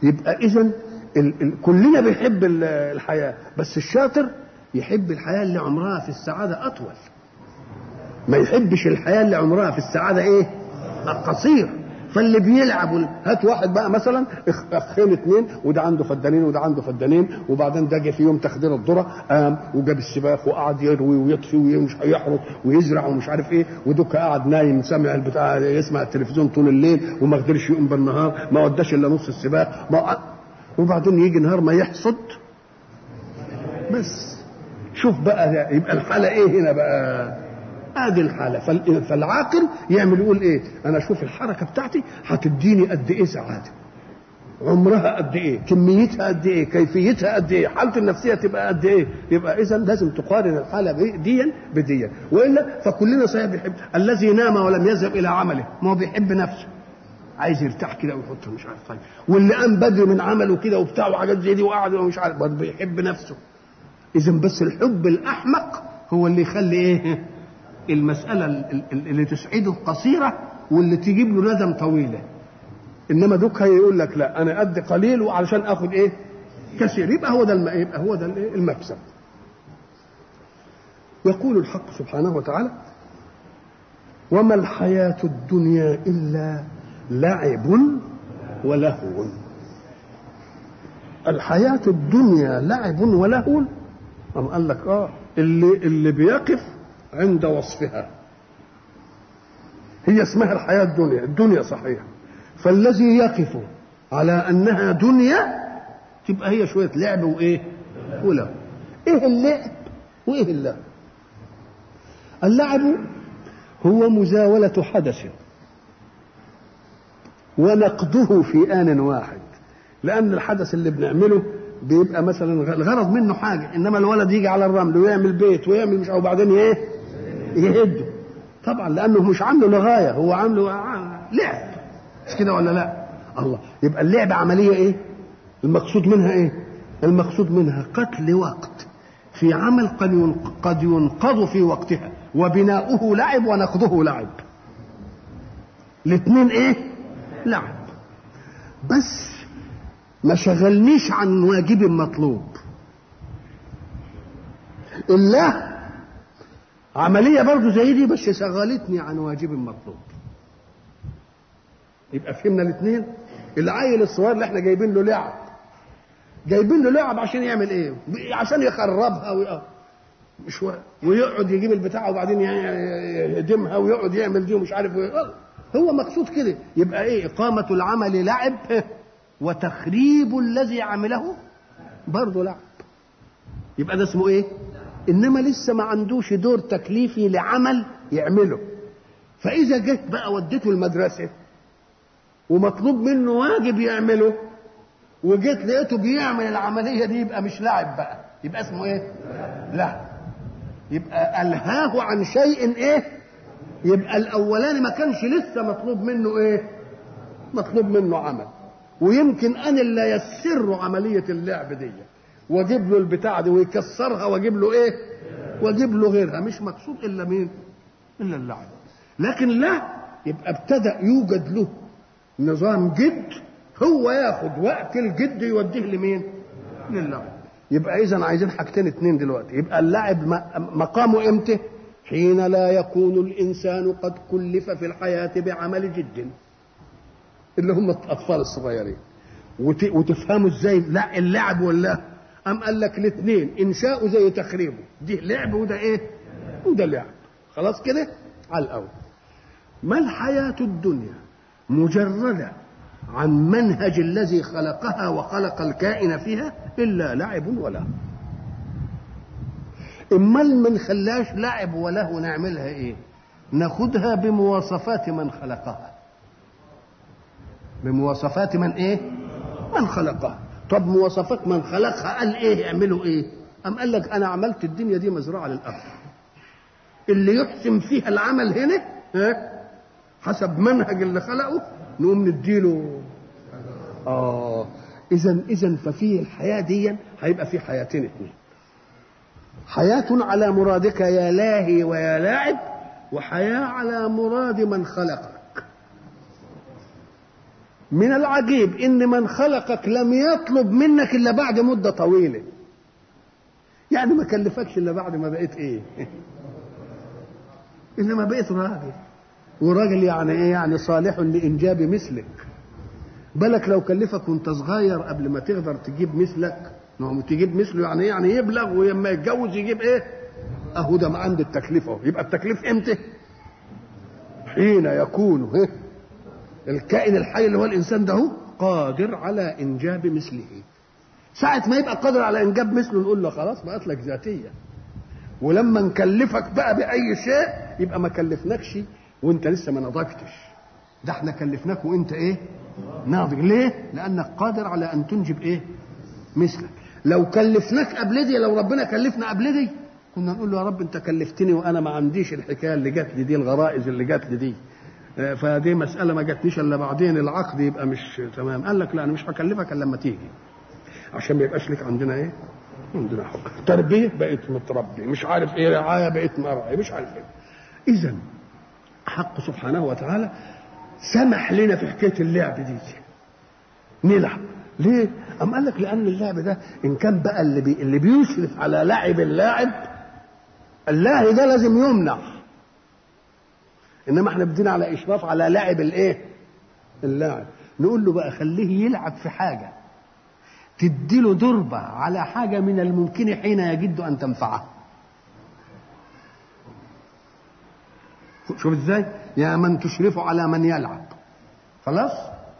يبقى اذا ال- ال- كلنا بيحب ال- الحياه بس الشاطر يحب الحياه اللي عمرها في السعاده اطول ما يحبش الحياه اللي عمرها في السعاده ايه قصير فاللي بيلعب وال- هات واحد بقى مثلا اخ- اخين اتنين وده عنده فدانين وده عنده فدانين وبعدين ده جه في يوم تخدير الذره قام وجاب السباخ وقعد يروي ويطفي ومش هيحرث ويزرع ومش عارف ايه ودوك قاعد نايم سامع البتاع يسمع التلفزيون طول الليل وما قدرش يقوم بالنهار ما وداش الا نص السباخ ما وبعدين يجي نهار ما يحصد بس شوف بقى ده يبقى الحاله ايه هنا بقى ادي الحاله فال- فالعاقل يعمل يقول ايه انا اشوف الحركه بتاعتي هتديني قد ايه سعاده عمرها قد ايه كميتها قد ايه كيفيتها قد ايه حالته النفسيه تبقى قد ايه يبقى اذا لازم تقارن الحاله بي- ديا بديا والا فكلنا صحيح بيحب الذي نام ولم يذهب الى عمله ما هو بيحب نفسه عايز يرتاح كده ويحط مش عارف طيب واللي قام بدري من عمله كده وبتاع وحاجات زي دي وقعد ومش عارف برضه بيحب نفسه اذا بس الحب الاحمق هو اللي يخلي ايه المساله ال- ال- اللي تسعده قصيره واللي تجيب له ندم طويله انما دوك هيقول لك لا انا قد قليل وعلشان اخد ايه كثير يبقى هو ده الم... يبقى هو ده الإيه؟ المكسب يقول الحق سبحانه وتعالى وما الحياة الدنيا إلا لعب ولهو الحياة الدنيا لعب ولهو أم قال لك آه اللي اللي بيقف عند وصفها هي اسمها الحياة الدنيا الدنيا صحيح فالذي يقف على أنها دنيا تبقى هي شوية لعب وإيه ولهو إيه اللعب وإيه اللهو اللعب هو مزاولة حدث ونقضه في آن واحد لأن الحدث اللي بنعمله بيبقى مثلا الغرض منه حاجة إنما الولد يجي على الرمل ويعمل بيت ويعمل مش وبعدين إيه يهده طبعا لأنه مش عامله لغاية هو عامله لعب مش كده ولا لا الله يبقى اللعبة عملية إيه المقصود منها إيه المقصود منها قتل وقت في عمل قد ينق- قد ينقض في وقتها وبناؤه لعب ونقضه لعب الاثنين ايه لعب بس ما شغلنيش عن واجب مطلوب الله عملية برضو زي دي بس شغلتني عن واجب مطلوب يبقى فهمنا الاثنين العيل الصغير اللي احنا جايبين له لعب جايبين له لعب عشان يعمل ايه عشان يخربها وي... مش و... ويقعد يجيب البتاع وبعدين ي- يهدمها ويقعد يعمل دي ومش عارف ايه هو مقصود كده يبقى ايه اقامه العمل لعب وتخريب الذي عمله برضه لعب يبقى ده اسمه ايه انما لسه ما عندوش دور تكليفي لعمل يعمله فاذا جيت بقى وديته المدرسه ومطلوب منه واجب يعمله وجيت لقيته بيعمل العمليه دي يبقى مش لاعب بقى يبقى اسمه ايه لا يبقى الهاه عن شيء ايه يبقى الاولاني ما كانش لسه مطلوب منه ايه مطلوب منه عمل ويمكن انا اللي يسر عمليه اللعب دي واجيب له البتاع دي ويكسرها واجيب له ايه واجيب له غيرها مش مقصود الا مين الا اللعب لكن لا يبقى ابتدا يوجد له نظام جد هو ياخد وقت الجد يوديه لمين للعب يبقى اذا عايزين حاجتين اتنين دلوقتي يبقى اللعب م- مقامه امتى حين لا يكون الانسان قد كلف في الحياه بعمل جد اللي هم الاطفال الصغيرين وت... وتفهموا ازاي لا اللعب ولا ام قال لك الاثنين انشاؤه زي تخريبه دي لعب وده ايه وده لعب خلاص كده على الاول ما الحياه الدنيا مجرده عن منهج الذي خلقها وخلق الكائن فيها الا لعب وله امال من خلاش لعب وله نعملها ايه ناخدها بمواصفات من خلقها بمواصفات من ايه من خلقها طب مواصفات من خلقها قال ايه يعملوا ايه ام قال لك انا عملت الدنيا دي مزرعه للارض اللي يحسن فيها العمل هنا ها حسب منهج اللي خلقه نقوم نديله اه اذا اذا ففي الحياه دي هيبقى في حياتين اثنين حياه على مرادك يا لاهي ويا لاعب وحياه على مراد من خلقك من العجيب ان من خلقك لم يطلب منك الا بعد مده طويله يعني ما كلفكش الا بعد ما بقيت ايه انما بقيت راجل وراجل يعني ايه يعني صالح لانجاب مثلك بالك لو كلفك وانت صغير قبل ما تقدر تجيب مثلك نعم تجيب مثله يعني ايه يعني يبلغ ولما يتجوز يجيب ايه اهو ده ما عند التكليف اهو يبقى التكليف امتى حين يكون إيه؟ الكائن الحي اللي هو الانسان ده هو قادر على انجاب مثله ساعة ما يبقى قادر على انجاب مثله نقول له خلاص بقت لك ذاتية ولما نكلفك بقى بأي شيء يبقى ما كلفناكش وانت لسه ما نضجتش ده احنا كلفناك وانت ايه ناضج ليه لانك قادر على ان تنجب ايه مثلك لو كلفناك قبل دي لو ربنا كلفنا قبل دي كنا نقول له يا رب انت كلفتني وانا ما عنديش الحكايه اللي جات لي دي الغرائز اللي جات لي دي فدي مساله ما جاتنيش الا بعدين العقد يبقى مش تمام قال لك لا انا مش هكلفك الا لما تيجي عشان ما يبقاش لك عندنا ايه عندنا حق تربيه بقيت متربي مش عارف ايه رعايه بقيت مرعي مش عارف ايه اذا حق سبحانه وتعالى سمح لنا في حكايه اللعب دي نلعب ليه؟ أم قال لك لأن اللعب ده إن كان بقى اللي بي اللي بيشرف على لعب اللاعب اللاهي ده لازم يمنع إنما إحنا بدينا على إشراف على لعب الإيه؟ اللاعب نقول له بقى خليه يلعب في حاجة تديله ضربة على حاجة من الممكن حين يجد أن تنفعه شوف ازاي يا من تشرف على من يلعب خلاص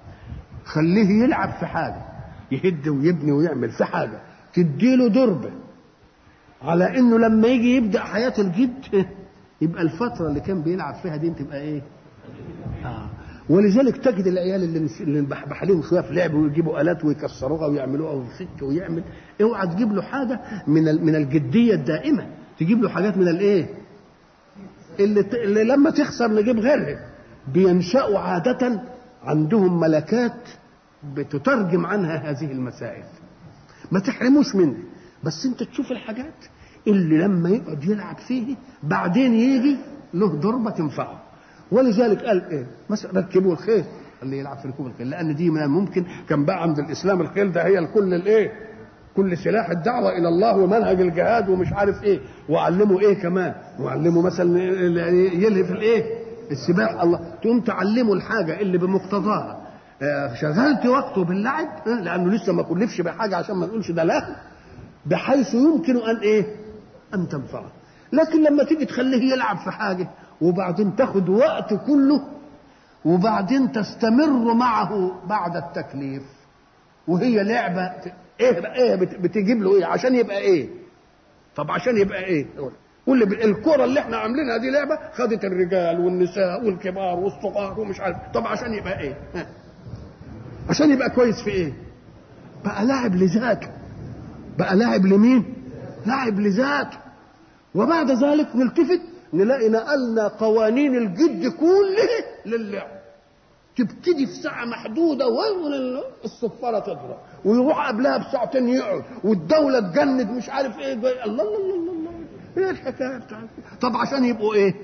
خليه يلعب في حاجه يهد ويبني ويعمل في حاجه تديله ضربه على انه لما يجي يبدا حياه الجد يبقى الفتره اللي كان بيلعب فيها دي تبقى ايه آه. ولذلك تجد العيال اللي اللي نبحبح عليهم شويه في لعب ويجيبوا الات ويكسروها ويعملوها ويفك ويعمل اوعى تجيب له حاجه من من الجديه الدائمه تجيب له حاجات من الايه اللي, اللي لما تخسر نجيب غيرها بينشأوا عادة عندهم ملكات بتترجم عنها هذه المسائل ما تحرموش منها بس انت تشوف الحاجات اللي لما يقعد يلعب فيه بعدين يجي له ضربة تنفعه ولذلك قال ايه مثلا ركبوا الخيل اللي يلعب في ركوب الخيل لان دي ما ممكن كان بقى عند الاسلام الخيل ده هي الكل الايه كل سلاح الدعوة إلى الله ومنهج الجهاد ومش عارف إيه وعلمه إيه كمان وعلمه مثلا يلهي في الإيه السباح الله تقوم تعلمه الحاجة اللي بمقتضاها شغلت وقته باللعب لأنه لسه ما كلفش بحاجة عشان ما نقولش ده لا بحيث يمكن أن إيه أن تنفعه لكن لما تيجي تخليه يلعب في حاجة وبعدين تاخد وقت كله وبعدين تستمر معه بعد التكليف وهي لعبة ايه بقى ايه بتجيب له ايه عشان يبقى ايه طب عشان يبقى ايه قول لي الكرة اللي احنا عاملينها دي لعبة خدت الرجال والنساء والكبار والصغار ومش عارف طب عشان يبقى ايه ها. عشان يبقى كويس في ايه بقى لاعب لذاته بقى لاعب لمين لاعب لذاته وبعد ذلك نلتفت نلاقي نقلنا قوانين الجد كله للعب تبتدي في ساعة محدودة والصفارة تضرب ويروح قبلها بساعتين يقعد والدولة تجند مش عارف ايه الله الله الله الله, الله. ايه الحكاية بتاعتك طب عشان يبقوا ايه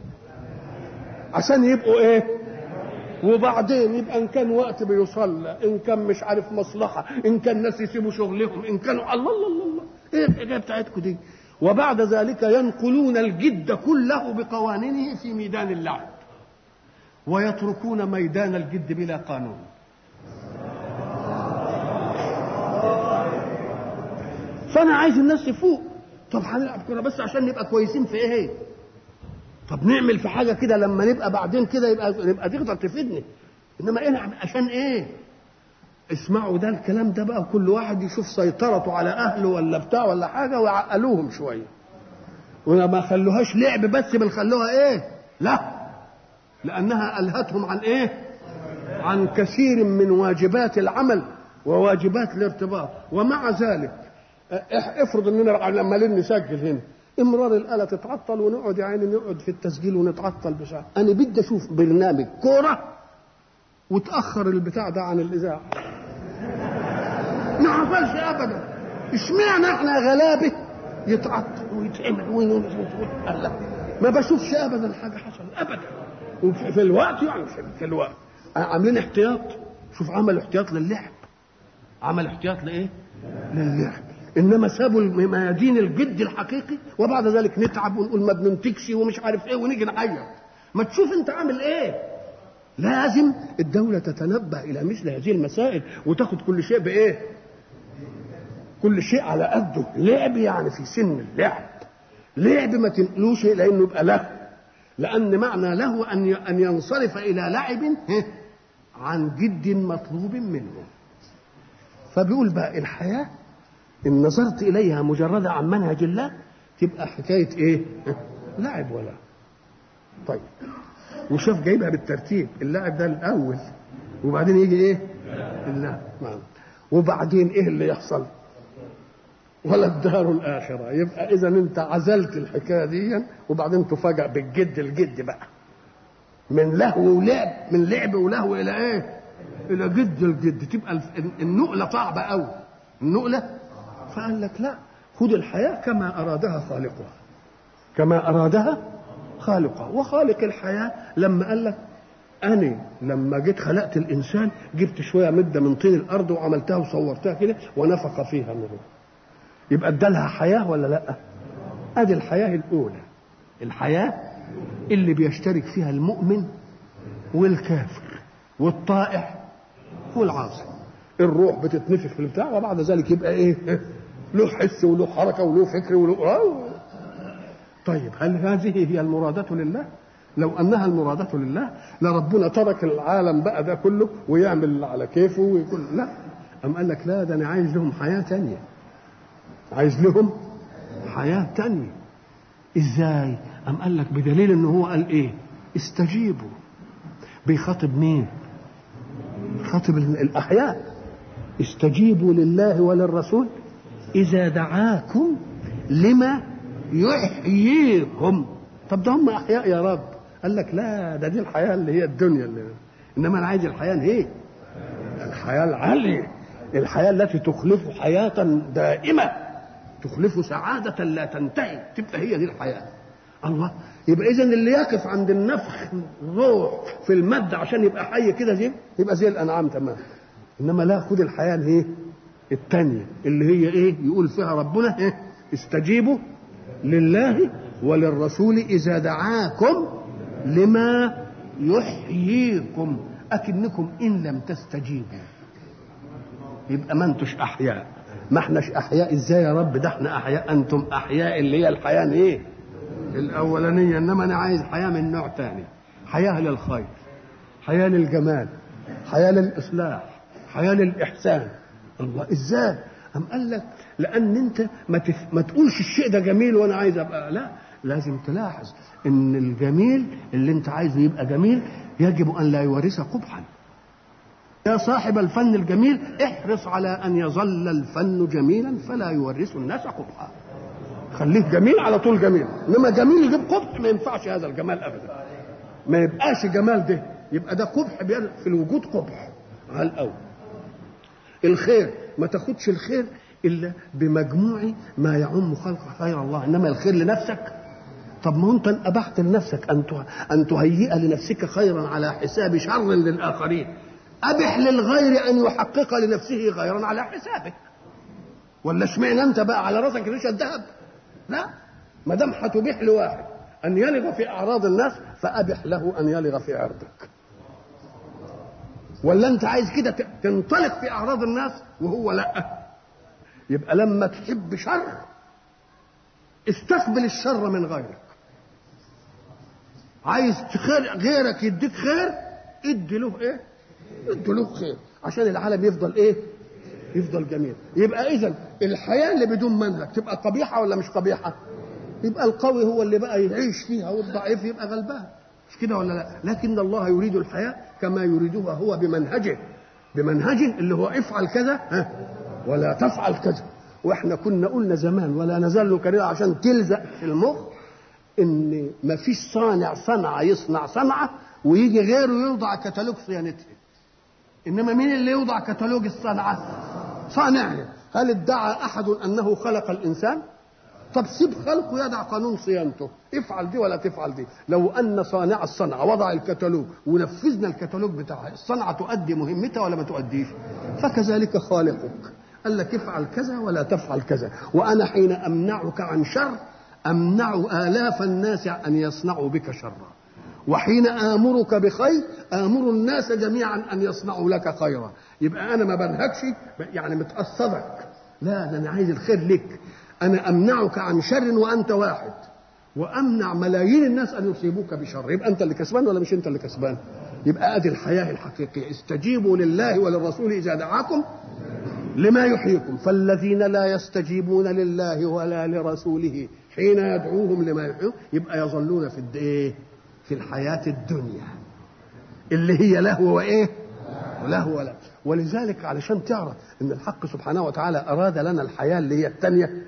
عشان يبقوا ايه وبعدين يبقى ان كان وقت بيصلى ان كان مش عارف مصلحة ان كان ناس يسيبوا شغلهم ان كانوا الله الله الله, الله. ايه الحكاية بتاعتكم دي وبعد ذلك ينقلون الجد كله بقوانينه في ميدان اللعب ويتركون ميدان الجد بلا قانون فانا عايز الناس تفوق طب هنلعب كوره بس عشان نبقى كويسين في ايه طب نعمل في حاجه كده لما نبقى بعدين كده يبقى نبقى تقدر تفيدني انما ايه نعمل عشان ايه اسمعوا ده الكلام ده بقى كل واحد يشوف سيطرته على اهله ولا بتاع ولا حاجه ويعقلوهم شويه وما خلوهاش لعب بس بل خلوها ايه لا لانها الهتهم عن ايه عن كثير من واجبات العمل وواجبات الارتباط ومع ذلك افرض اننا عمالين نسجل هنا امرار الاله تتعطل ونقعد يا عيني نقعد في التسجيل ونتعطل بساعه انا بدي اشوف برنامج كوره وتاخر البتاع ده عن الاذاعه ما حصلش ابدا اشمعنى احنا غلابه يتعطل ويتعمل وينون ما بشوفش ابدا حاجه حصلت ابدا وفي الوقت يعني في الوقت عاملين احتياط شوف عمل احتياط للعب عمل احتياط لايه للعب انما سابوا الميادين الجد الحقيقي وبعد ذلك نتعب ونقول ما بننتجش ومش عارف ايه ونيجي نعيط ما تشوف انت عامل ايه لازم الدولة تتنبه إلى مثل هذه المسائل وتاخد كل شيء بإيه؟ كل شيء على قده، لعب يعني في سن اللعب. لعب ما تنقلوش لأنه يبقى له. لأن معنى له أن أن ينصرف إلى لعب عن جد مطلوب منه. فبيقول بقى الحياة إن نظرت إليها مجردة عن منهج الله تبقى حكاية إيه؟ لعب ولا طيب وشوف جايبها بالترتيب اللاعب ده الاول وبعدين يجي ايه اللاعب نعم وبعدين ايه اللي يحصل ولا الدار الاخره يبقى اذا انت عزلت الحكايه دي وبعدين تفاجأ بالجد الجد بقى من لهو ولعب من لعب ولهو الى ايه الى جد الجد تبقى النقله صعبه قوي النقله فقال لك لا خد الحياه كما ارادها خالقها كما ارادها خالقها وخالق الحياة لما قال لك أنا لما جيت خلقت الإنسان جبت شوية مدة من طين الأرض وعملتها وصورتها كده ونفخ فيها من روح يبقى ادالها حياة ولا لأ؟ أدي الحياة الأولى الحياة اللي بيشترك فيها المؤمن والكافر والطائع والعاصي الروح بتتنفخ في البتاع وبعد ذلك يبقى ايه؟ له حس وله حركه وله فكر وله طيب هل هذه هي المرادة لله؟ لو انها المرادة لله لربنا ترك العالم بقى ده كله ويعمل على كيفه ويقول لا أم قال لك لا ده انا عايز لهم حياة تانية عايز لهم حياة تانية ازاي؟ أم قال لك بدليل ان هو قال ايه؟ استجيبوا بيخاطب مين؟ خاطب الاحياء استجيبوا لله وللرسول اذا دعاكم لما يحييكم طب ده هم احياء يا رب قال لك لا ده دي الحياه اللي هي الدنيا اللي انما انا عايز الحياه ايه الحياه العاليه الحياه التي تخلف حياه دائمه تخلف سعاده لا تنتهي تبقى هي دي الحياه الله يبقى اذا اللي يقف عند النفخ الروح في الماده عشان يبقى حي كده زي يبقى زي الانعام تمام انما لا خد الحياه الايه الثانيه اللي هي ايه يقول فيها ربنا ايه استجيبوا لله وللرسول اذا دعاكم لما يحييكم اكنكم ان لم تستجيبوا يبقى ما انتوش احياء ما احناش احياء ازاي يا رب ده احنا احياء انتم احياء اللي هي الحياه ايه الاولانيه انما انا عايز حياه من نوع ثاني حياه للخير حياه للجمال حياه للاصلاح حياه للاحسان الله ازاي أم قال لك لأن أنت ما, تف... ما تقولش الشيء ده جميل وأنا عايز أبقى لا لازم تلاحظ إن الجميل اللي أنت عايزه يبقى جميل يجب أن لا يورث قبحا يا صاحب الفن الجميل احرص على أن يظل الفن جميلا فلا يورث الناس قبحا خليه جميل على طول جميل إنما جميل يجيب قبح ما ينفعش هذا الجمال أبدا ما يبقاش جمال ده يبقى ده قبح في الوجود قبح على الأول الخير ما تاخدش الخير الا بمجموع ما يعم خلق خير الله انما الخير لنفسك طب ما انت ابحت لنفسك ان ان تهيئ لنفسك خيرا على حساب شر للاخرين ابح للغير ان يحقق لنفسه خيرا على حسابك ولا اشمعنى انت بقى على راسك ريش الذهب لا ما دام هتبيح لواحد ان يلغ في اعراض الناس فابح له ان يلغ في عرضك ولا انت عايز كده تنطلق في اعراض الناس وهو لا يبقى لما تحب شر استقبل الشر من غيرك عايز خير غيرك يديك خير ادي له ايه ادي له خير عشان العالم يفضل ايه يفضل جميل يبقى اذا الحياه اللي بدون منهج تبقى قبيحه ولا مش قبيحه يبقى القوي هو اللي بقى يعيش فيها والضعيف يبقى غلبان مش كده ولا لا لكن الله يريد الحياه كما يريدها هو بمنهجه بمنهجه اللي هو افعل كذا ها ولا تفعل كذا واحنا كنا قلنا زمان ولا نزال نكررها عشان تلزق في المخ ان ما فيش صانع صنعه يصنع صنعه ويجي غيره يوضع كتالوج صيانتها انما مين اللي يوضع كتالوج الصنعه صانعها هل ادعى احد انه خلق الانسان طب سيب خلقه يدع قانون صيانته افعل دي ولا تفعل دي لو ان صانع الصنعه وضع الكتالوج ونفذنا الكتالوج بتاعها الصنعه تؤدي مهمتها ولا ما تؤديش فكذلك خالقك قال لك افعل كذا ولا تفعل كذا وانا حين امنعك عن شر امنع الاف الناس ان يصنعوا بك شرا وحين امرك بخير امر الناس جميعا ان يصنعوا لك خيرا يبقى انا ما بنهكش يعني متقصدك لا ده انا عايز الخير لك انا امنعك عن شر وانت واحد وامنع ملايين الناس ان يصيبوك بشر يبقى انت اللي كسبان ولا مش انت اللي كسبان يبقى ادي الحياه الحقيقيه استجيبوا لله وللرسول اذا دعاكم لما يحييكم فالذين لا يستجيبون لله ولا لرسوله حين يدعوهم لما يحييهم يبقى يظلون في ايه في الحياه الدنيا اللي هي لهو وايه ولهو ولا ولذلك علشان تعرف ان الحق سبحانه وتعالى اراد لنا الحياه اللي هي الثانيه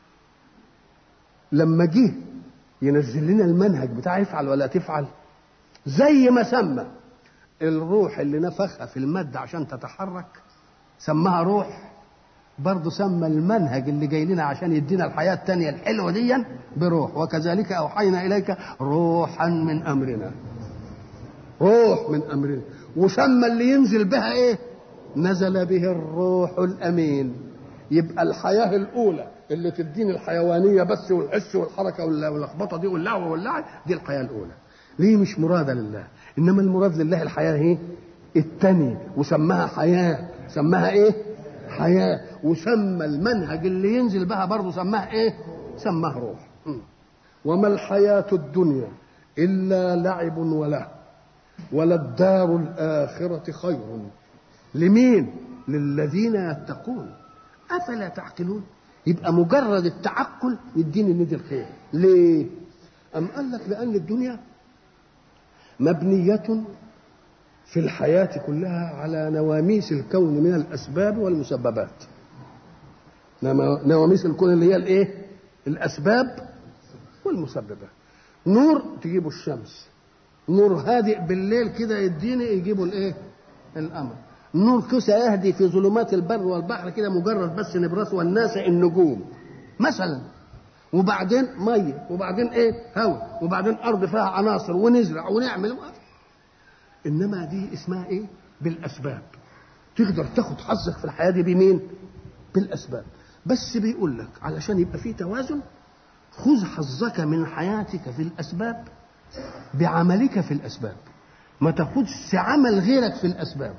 لما جه ينزل لنا المنهج بتاع افعل ولا تفعل زي ما سمى الروح اللي نفخها في الماده عشان تتحرك سماها روح برضه سمى المنهج اللي جاي لنا عشان يدينا الحياه الثانيه الحلوه دي بروح وكذلك اوحينا اليك روحا من امرنا روح من امرنا وسمى اللي ينزل بها ايه نزل به الروح الامين يبقى الحياه الاولى اللي تديني الحيوانيه بس والحس والحركه واللخبطه دي واللعوه واللعب دي الحياه الاولى دي مش مراده لله انما المراد لله الحياه ايه الثانيه وسماها حياه سماها ايه حياه وسمى المنهج اللي ينزل بها برضه سماها ايه سماها روح م. وما الحياه الدنيا الا لعب وله وللدار الاخره خير لمين للذين يتقون افلا تعقلون يبقى مجرد التعقل يديني ندي الخير ليه أم قال لك لأن الدنيا مبنية في الحياة كلها على نواميس الكون من الأسباب والمسببات نواميس الكون اللي هي الإيه الأسباب والمسببات نور تجيبه الشمس نور هادئ بالليل كده يديني يجيبه الايه القمر نور كسى يهدي في ظلمات البر والبحر كده مجرد بس نبرس والناس النجوم مثلا وبعدين ميه وبعدين ايه هواء وبعدين ارض فيها عناصر ونزرع ونعمل انما دي اسمها ايه بالاسباب تقدر تاخد حظك في الحياه دي بمين بالاسباب بس بيقول لك علشان يبقى في توازن خذ حظك من حياتك في الاسباب بعملك في الاسباب ما تاخدش عمل غيرك في الاسباب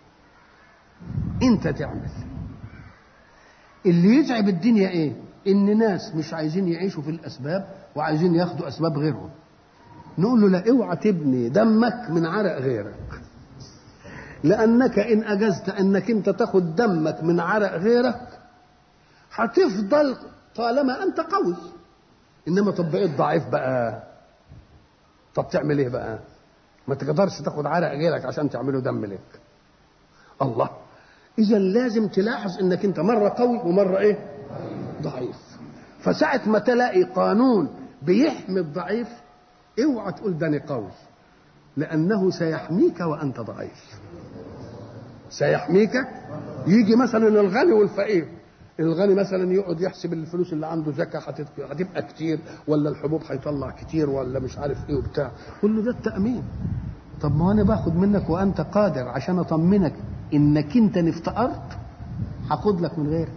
انت تعمل اللي يتعب الدنيا ايه ان ناس مش عايزين يعيشوا في الاسباب وعايزين ياخدوا اسباب غيرهم نقول له لا اوعى تبني دمك من عرق غيرك لانك ان اجزت انك انت تاخد دمك من عرق غيرك هتفضل طالما انت قوي انما طب بقيت ضعيف بقى طب تعمل ايه بقى ما تقدرش تاخد عرق غيرك عشان تعمله دم لك الله اذا لازم تلاحظ انك انت مره قوي ومره ايه ضعيف فساعة ما تلاقي قانون بيحمي الضعيف اوعى تقول ده انا قوي لانه سيحميك وانت ضعيف سيحميك يجي مثلا الغني والفقير الغني مثلا يقعد يحسب الفلوس اللي عنده زكاه هتبقى كتير ولا الحبوب هيطلع كتير ولا مش عارف ايه وبتاع كل ده التامين طب ما انا باخد منك وانت قادر عشان اطمنك انك انت ان افتقرت هاخد لك من غيرك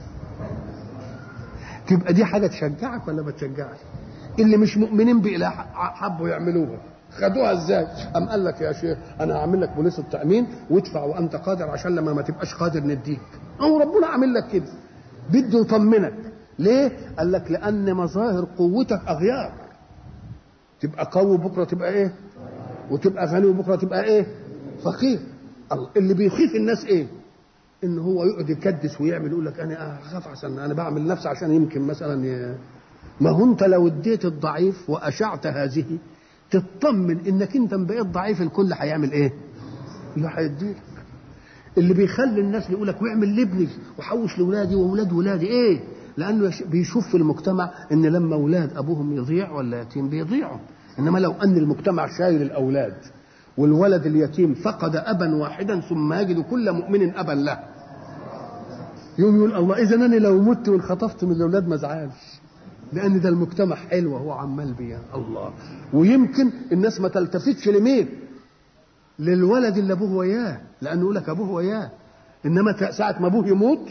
تبقى دي حاجه تشجعك ولا ما تشجعك اللي مش مؤمنين بإله حبوا يعملوها خدوها ازاي ام قال لك يا شيخ انا هعمل لك بوليس التامين وادفع وانت قادر عشان لما ما تبقاش قادر نديك او ربنا عامل لك كده بده يطمنك ليه قال لك لان مظاهر قوتك اغيار تبقى قوي بكره تبقى ايه وتبقى غني وبكره تبقى ايه فقير اللي بيخيف الناس ايه ان هو يقعد يكدس ويعمل يقول لك انا اخاف عشان انا بعمل نفسي عشان يمكن مثلا ي... ما هو انت لو اديت الضعيف واشعت هذه تطمن انك انت بقيت ضعيف الكل هيعمل ايه؟ لا هيديك اللي بيخلي الناس يقول لك واعمل لابني وحوش لاولادي واولاد ولادي ايه؟ لانه بيشوف في المجتمع ان لما اولاد ابوهم يضيع ولا يتيم بيضيعوا انما لو ان المجتمع شايل الاولاد والولد اليتيم فقد ابا واحدا ثم يجد كل مؤمن ابا له يوم يقول الله اذا انا لو مت وانخطفت من الاولاد ما ازعلش لان ده المجتمع حلو هو عمال بيها الله ويمكن الناس ما تلتفتش لمين للولد اللي ابوه وياه لانه يقول لك ابوه وياه انما ساعه ما ابوه يموت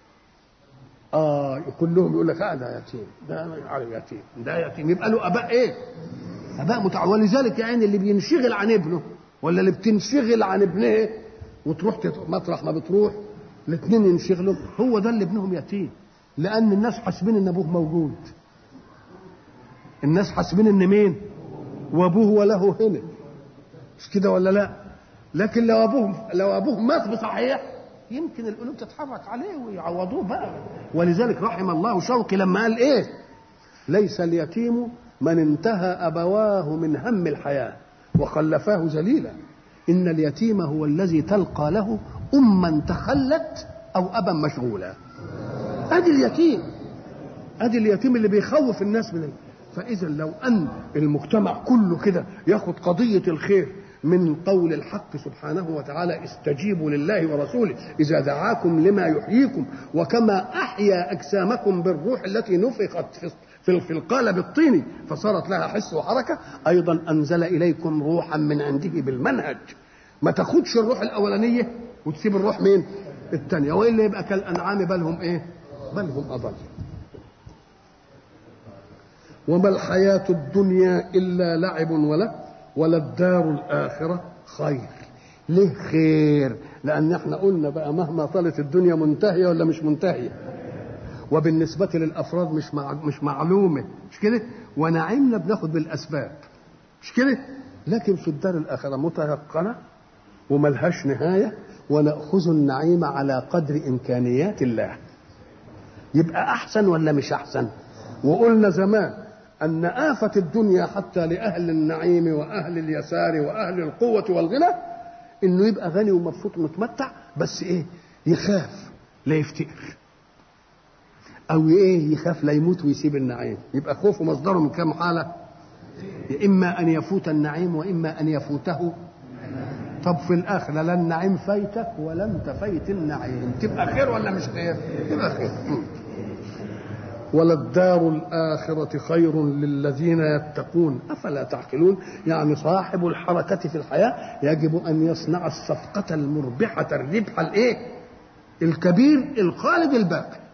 اه كلهم يقول لك اه ده يتيم ده يتيم ده يتيم يبقى له اباء ايه اباء متع ولذلك يعني اللي بينشغل عن ابنه ولا اللي بتنشغل عن ابنها وتروح مطرح ما بتروح الاثنين ينشغلوا هو ده اللي ابنهم يتيم لان الناس حاسبين ان ابوه موجود الناس حاسبين ان مين وابوه وله هنا مش كده ولا لا لكن لو ابوه لو ابوه مات بصحيح يمكن القلوب تتحرك عليه ويعوضوه بقى ولذلك رحم الله شوقي لما قال ايه ليس اليتيم من انتهى ابواه من هم الحياه وخلفاه ذليلا ان اليتيم هو الذي تلقى له اما تخلت او ابا مشغولا ادي اليتيم ادي اليتيم اللي بيخوف الناس من فاذا لو ان المجتمع كله كده ياخد قضيه الخير من قول الحق سبحانه وتعالى استجيبوا لله ورسوله اذا دعاكم لما يحييكم وكما احيا اجسامكم بالروح التي نفخت في في القالب الطيني فصارت لها حس وحركه ايضا انزل اليكم روحا من عنده بالمنهج ما تاخدش الروح الاولانيه وتسيب الروح مين الثانيه والا يبقى كالانعام بل هم ايه بل هم اضل وما الحياه الدنيا الا لعب وله وللدار الآخرة خير ليه خير لأن احنا قلنا بقى مهما طالت الدنيا منتهية ولا مش منتهية وبالنسبة للأفراد مش مع مش معلومة مش كده ونعيمنا بناخد بالأسباب مش كده لكن في الدار الآخرة متيقنة وملهاش نهاية ونأخذ النعيم على قدر إمكانيات الله يبقى أحسن ولا مش أحسن وقلنا زمان أن آفة الدنيا حتى لأهل النعيم وأهل اليسار وأهل القوة والغنى إنه يبقى غني ومبسوط ومتمتع بس إيه يخاف لا يفتقر أو إيه يخاف لا يموت ويسيب النعيم يبقى خوفه مصدره من كام حالة إما أن يفوت النعيم وإما أن يفوته طب في الآخرة لا النعيم فايتك ولا أنت فايت النعيم تبقى خير ولا مش خير؟ تبقى خير وللدار الآخرة خير للذين يتقون أفلا تعقلون يعني صاحب الحركة في الحياة يجب أن يصنع الصفقة المربحة الربح الإيه الكبير الخالد الباقي